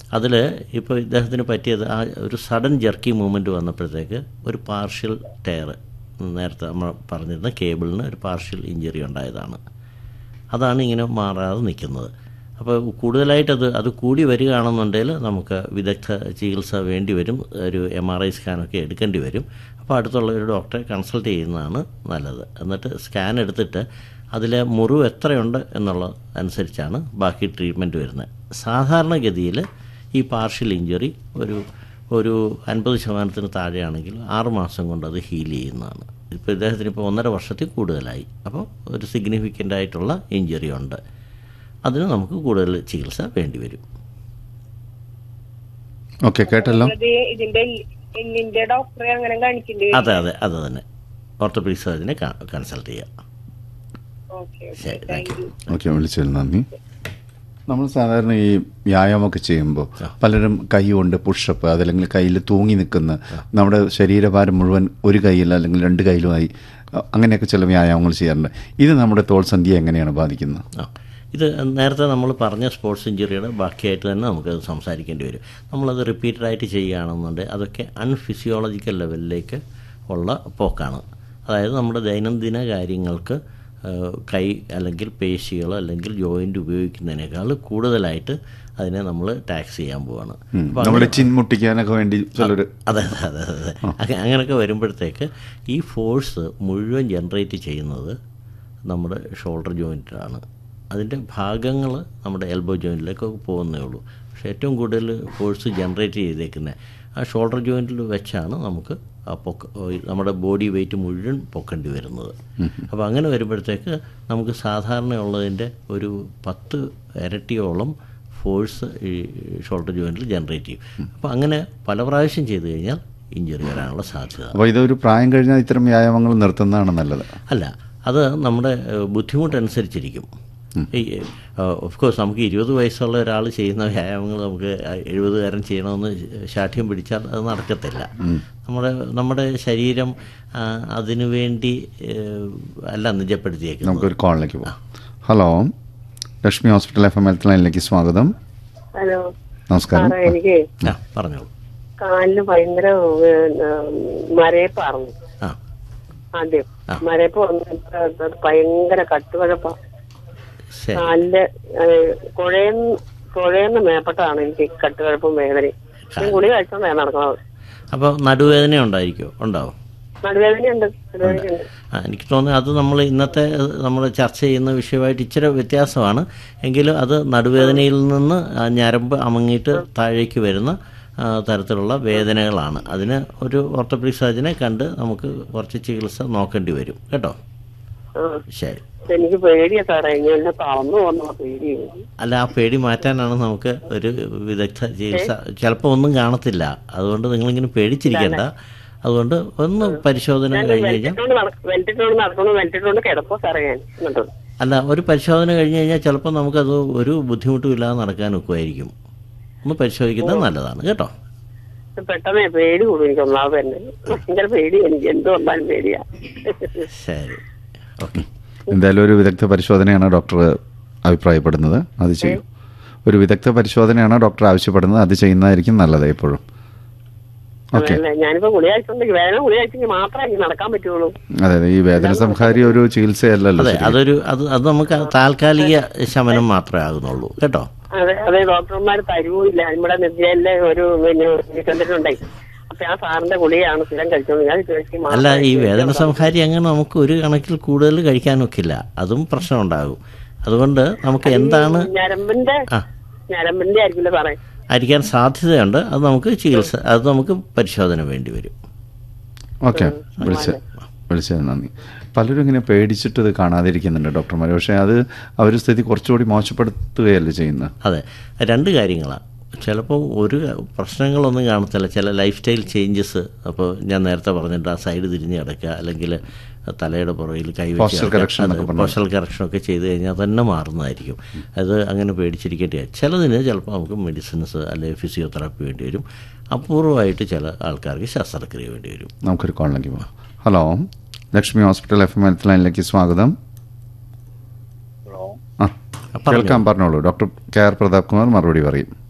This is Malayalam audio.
അതിൽ ഇപ്പോൾ ഇദ്ദേഹത്തിന് പറ്റിയത് ആ ഒരു സഡൻ ജെർക്കി മൂവ്മെൻറ്റ് വന്നപ്പോഴത്തേക്ക് ഒരു പാർഷ്യൽ ടയർ നേരത്തെ നമ്മൾ പറഞ്ഞിരുന്ന കേബിളിന് ഒരു പാർഷ്യൽ ഇഞ്ചുറി ഉണ്ടായതാണ് അതാണ് ഇങ്ങനെ മാറാതെ നിൽക്കുന്നത് അപ്പോൾ കൂടുതലായിട്ടത് അത് കൂടി വരികയാണെന്നുണ്ടെങ്കിൽ നമുക്ക് വിദഗ്ധ ചികിത്സ വേണ്ടി വരും ഒരു എം ആർ ഐ സ്കാനൊക്കെ എടുക്കേണ്ടി വരും അപ്പോൾ അടുത്തുള്ള ഒരു ഡോക്ടറെ കൺസൾട്ട് ചെയ്യുന്നതാണ് നല്ലത് എന്നിട്ട് സ്കാൻ എടുത്തിട്ട് അതിലെ മുറിവ് എത്രയുണ്ട് എന്നുള്ള അനുസരിച്ചാണ് ബാക്കി ട്രീറ്റ്മെൻറ്റ് വരുന്നത് സാധാരണഗതിയിൽ ഈ പാർഷ്യൽ ഇഞ്ചുറി ഒരു ഒരു അൻപത് ശതമാനത്തിന് താഴെയാണെങ്കിൽ ആറ് മാസം കൊണ്ട് അത് ഹീൽ ചെയ്യുന്നതാണ് ഇപ്പോൾ ഇദ്ദേഹത്തിന് ഇപ്പോൾ ഒന്നര വർഷത്തിൽ കൂടുതലായി അപ്പോൾ ഒരു സിഗ്നിഫിക്കൻ്റ് ആയിട്ടുള്ള ഇഞ്ചുറി ഉണ്ട് അതിന് നമുക്ക് കൂടുതൽ ചികിത്സ വേണ്ടി വരും ഓക്കെ കേട്ടല്ലോ ഇത് ഇതിന്റെ എല്ലിന്റെ ഡോക്ടറെ അങ്ങനെ കാണിക്കണ്ടേ അതെ അതെ അത് തന്നെ ഓർത്തോപീഡിക് സർജനെ കൺസൾട്ട് ചെയ്യാം ഓക്കെ ശരി താങ്ക് യു ഓക്കെ വിളിച്ചതിൽ നന്ദി നമ്മൾ സാധാരണ ഈ വ്യായാമമൊക്കെ ചെയ്യുമ്പോൾ പലരും കൈ കൊണ്ട് പുഷപ്പ് അതല്ലെങ്കിൽ കയ്യിൽ തൂങ്ങി നിൽക്കുന്ന നമ്മുടെ ശരീരഭാരം മുഴുവൻ ഒരു കൈയിൽ അല്ലെങ്കിൽ രണ്ട് കയ്യിലുമായി അ- അങ്ങനെയൊക്കെ ചില വ്യായാമങ്ങൾ ചെയ്യാറുണ്ട് ഇത് നമ്മുടെ തോൾസന്ധിയെ എങ്ങനെയാണ് ബാധിക്കുന്നത് ആ ഇത് നേരത്തെ നമ്മൾ പറഞ്ഞ സ്പോർട്സ് ഇഞ്ചുറിയുടെ ബാക്കിയായിട്ട് തന്നെ നമുക്കത് സംസാരിക്കേണ്ടി വരും നമ്മളത് റിപ്പീറ്റഡായിട്ട് ചെയ്യുകയാണെന്നുണ്ടെങ്കിൽ അതൊക്കെ അൺഫിസിയോളജിക്കൽ ലെവലിലേക്ക് ഉള്ള പോക്കാണ് അതായത് നമ്മുടെ ദൈനംദിന കാര്യങ്ങൾക്ക് ആ, കൈ അല്ലെങ്കിൽ പേശികൾ അല്ലെങ്കിൽ ജോയിൻ്റ് ഉപയോഗിക്കുന്നതിനേക്കാൾ കൂടുതലായിട്ട് അതിനെ നമ്മൾ ടാക്സ് ചെയ്യാൻ പോവാണ് അപ്പോൾ നമ്മൾ ചിന്മുട്ടിക്കാനൊക്കെ വേണ്ടി ചിലർ അതെ അതെ അതെ അതെ അങ്ങ- അങ്ങനെയൊക്കെ വരുമ്പോഴത്തേക്ക് ഈ ഫോഴ്സ് മുഴുവൻ ജനറേറ്റ് ചെയ്യുന്നത് നമ്മുടെ ഷോൾഡർ ജോയിൻറ്റാണ് അതിൻ്റെ ഭാഗങ്ങൾ നമ്മുടെ എൽബോ ജോയിൻറ്റിലേക്കൊക്കെ പോകുന്നേ ഉള്ളൂ പക്ഷേ ഏറ്റവും കൂടുതൽ ഫോഴ്സ് ജനറേറ്റ് ചെയ്തേക്കുന്നത് ആ ഷോൾഡർ ജോയിൻറ്റിൽ വെച്ചാണ് നമുക്ക് ആ പൊക്ക ഈ നമ്മുടെ ബോഡി വെയിറ്റ് മുഴുവൻ പൊക്കേണ്ടി വരുന്നത് അപ്പോൾ അങ്ങനെ വരുമ്പോഴത്തേക്ക് നമുക്ക് സാധാരണയുള്ളതിൻ്റെ ഒരു പത്ത് ഇരട്ടിയോളം ഫോഴ്സ് ഈ ഷോൾഡർ ജോയിൻറ്റിൽ ജനറേറ്റ് ചെയ്യും അപ്പോൾ അങ്ങനെ പല പ്രാവശ്യം ചെയ്തു കഴിഞ്ഞാൽ ഇഞ്ചുറി വരാനുള്ള സാധ്യത അപ്പോൾ ഇതൊരു പ്രായം കഴിഞ്ഞാൽ ഇത്തരം വ്യായാമങ്ങൾ നിർത്തുന്നതാണ് നല്ലത് അല്ല അത് നമ്മുടെ ഏഹ്, ബുദ്ധിമുട്ടനുസരിച്ചിരിക്കും ഈ ഓഫ് കോഴ്സ് നമുക്ക് ഇരുപത് വയസ്സുള്ള ഒരാൾ ചെയ്യുന്ന വ്യായാമങ്ങൾ നമുക്ക് എഴുപതുകാരൻ ചെയ്യണമെന്ന് ശാഠ്യം പിടിച്ചാൽ അത് നടക്കത്തില്ല നമ്മുടെ നമ്മുടെ ശരീരം ആ, അതിനു വേണ്ടി ഏഹ്, അല്ല നിജപ്പെടുത്തിയേക്കുന്നത് നമുക്കൊരു കോളിലേക്ക് പോകാം hello Lakshmi hospital F M health ലൈനിലേക്ക് സ്വാഗതം ഹലോ നമസ്കാരം സാറേ എനിക്ക് ആ പറഞ്ഞോളൂ കാലിന് ഭയങ്കര പിന്നെ, മരയപ്പാർന്നു ആ ആദ്യം ആ. മരയപ്പ് വന്നിട്ട് അത് ഭയങ്കര കട്ടുകഴപ്പ ശരി കാലിന്റെ കുഴയെന്ന് കുഴയെന്ന് മേപ്പെട്ടാണ് എനിക്ക് കട്ടുകഴപ്പും വേദനയും ഞാൻ ഗുളി കഴിച്ചോണ്ടാണ് നടക്കുന്നത് അപ്പോൾ നടുവേദന ഉണ്ടായിരിക്കുമോ ഉണ്ടാവും നടുവേദനയുണ്ട് നടുവേദനയുണ്ട് ആ, എനിക്ക് തോന്നുന്നത് അത് നമ്മൾ ഇന്നത്തെ നമ്മൾ ചർച്ച ചെയ്യുന്ന വിഷയമായിട്ട് ഇച്ചിരി വ്യത്യാസമാണ് എങ്കിലും അത് നടുവേദനയിൽ നിന്ന് ആ ഞരമ്പ് അമങ്ങിയിട്ട് താഴേക്ക് വരുന്ന ആ, തരത്തിലുള്ള വേദനകളാണ് അതിന് ഒരു ഓർത്തോപെഡിക് സർജനെ കണ്ട് നമുക്ക് കുറച്ച് ചികിത്സ നോക്കേണ്ടി വരും കേട്ടോ ആ. ശരി എനിക്ക് പേടിയാ സാറേ ഇനി എന്നെ തളർന്നു പോകുന്ന പേടിയാണ് അല്ല ആ പേടി മാറ്റാനാണ് നമുക്ക് ഒരു വിദഗ്ധ ചികിത്സ ചിലപ്പോൾ ഒന്നും കാണത്തില്ല അതുകൊണ്ട് നിങ്ങളിങ്ങനെ പേടിച്ചിരിക്കേണ്ട അതുകൊണ്ട് ഒന്ന് പരിശോധന കഴിഞ്ഞ് കഴിഞ്ഞാൽ വെൽറ്റിട്ടോണ്ട് നട- വെൽറ്റിട്ടോണ്ട് നടക്കുന്നു വെൽറ്റിട്ടോണ്ട് കിടപ്പോ സാറേ ഞാൻ എന്നിട്ട് അല്ല ഒരു പരിശോധന കഴിഞ്ഞ് കഴിഞ്ഞാൽ ചിലപ്പോൾ നമുക്കത് ഒരു ബുദ്ധിമുട്ടും ഇല്ലാതെ നടക്കാൻ ഒക്കുമായിരിക്കും ഒന്ന് പരിശോധിക്കുന്നത് നല്ലതാണ് കേട്ടോ പെട്ടെന്ന് പേടി കൂടും എനിക്ക് ഒന്നാമത് തന്നെ ഭയങ്കര പേടി എനിക്ക് എന്ത് വന്നാലും പേടിയാ ശരി ഓക്കെ എന്തായാലും ഒരു വിദഗ്ധ പരിശോധനയാണ് ഡോക്ടർ അഭിപ്രായപ്പെടുന്നത് അത് ചെയ്യും ഒരു വിദഗ്ധ പരിശോധനയാണ് ഡോക്ടർ ആവശ്യപ്പെടുന്നത് അത് ചെയ്യുന്നതായിരിക്കും നല്ലത് എപ്പോഴും ഓക്കെ അതല്ലേ ഞാനിപ്പോ ഗുളി കഴിച്ചോണ്ടെങ്കിൽ വേദന ഗുളി കഴിച്ചെങ്കിൽ മാത്രമേ എനിക്ക് നടക്കാൻ പറ്റുള്ളൂ അതെ അതെ ഈ വേദന സംഹാരി ഒരു ചികിത്സയല്ലല്ലോ അതെ ശരിക്കും. അതൊരു അത് അത് നമുക്ക് താൽക്കാലിക ശമനം മാത്രമേ ആകുന്നുള്ളൂ കേട്ടോ അതെ അതെ ഡോക്ടർമാർ തരുവില്ല നമ്മുടെ നെറ്റിയിലെ ഒരു പിന്നെ ചെന്നിട്ടുണ്ടായി അപ്പൊ ആ സാറിന്റെ ഗുളിയാണ് സ്ഥിരം കഴിച്ചോണ്ട് ഞാൻ കഴിച്ച് അല്ല മാത്രമേ ഈ വേദന സംഹാരി അങ്ങനെ നമുക്ക് ഒരു കണക്കിൽ കൂടുതൽ കഴിക്കാനൊക്കില്ല അതും പ്രശ്നമുണ്ടാകും അതുകൊണ്ട് നമുക്ക് എന്താണ് ഞരമ്പിന്റെ ആ ഞരമ്പിന്റെ ആയിരിക്കില്ല സാറേ ആയിരിക്കാൻ സാധ്യതയുണ്ട് അത് നമുക്ക് ചികിത്സ അത് നമുക്ക് പരിശോധന വേണ്ടി വരും ഓക്കെ വിളിച്ച വിളിച്ചത് നന്ദി പലരും ഇങ്ങനെ പേടിച്ചിട്ട് ഇത് കാണാതിരിക്കുന്നുണ്ട് ഡോക്ടർമാർ പക്ഷേ അത് അവർ സ്ഥിതി കുറച്ചുകൂടി മോശപ്പെടുത്തുകയല്ലേ ചെയ്യുന്നത് അതെ രണ്ട് കാര്യങ്ങളാണ് ചിലപ്പോൾ ഒരു പ്രശ്നങ്ങളൊന്നും കാണത്തില്ല ചില ലൈഫ് സ്റ്റൈൽ ചേഞ്ചസ് അപ്പോൾ ഞാൻ നേരത്തെ പറഞ്ഞിട്ട് ആ സൈഡ് തിരിഞ്ഞ് കിടക്കുക അല്ലെങ്കിൽ തലയുടെ പുറകിൽ Posture correction എന്നൊക്കെ കൈവച്ച് പോസ്റ്റൽ കറക്ഷനൊക്കെ ചെയ്ത് കഴിഞ്ഞാൽ തന്നെ മാറുന്നതായിരിക്കും അത് അങ്ങനെ പേടിച്ചിരിക്കേണ്ട ചിലതിന് ചിലപ്പോൾ നമുക്ക് മെഡിസിൻസ് അല്ലെങ്കിൽ ഫിസിയോതെറാപ്പി വേണ്ടി വരും അപൂർവമായിട്ട് ചില ആൾക്കാർക്ക് ശസ്ത്രക്രിയ വേണ്ടി വരും നമുക്കൊരു കോളിലേക്ക് പോകാം hello Lakshmi hospital F M health ലൈനിലേക്ക് സ്വാഗതം ആ കേൾക്കാൻ പറഞ്ഞോളൂ doctor K R Pratap Kumar മറുപടി പറയും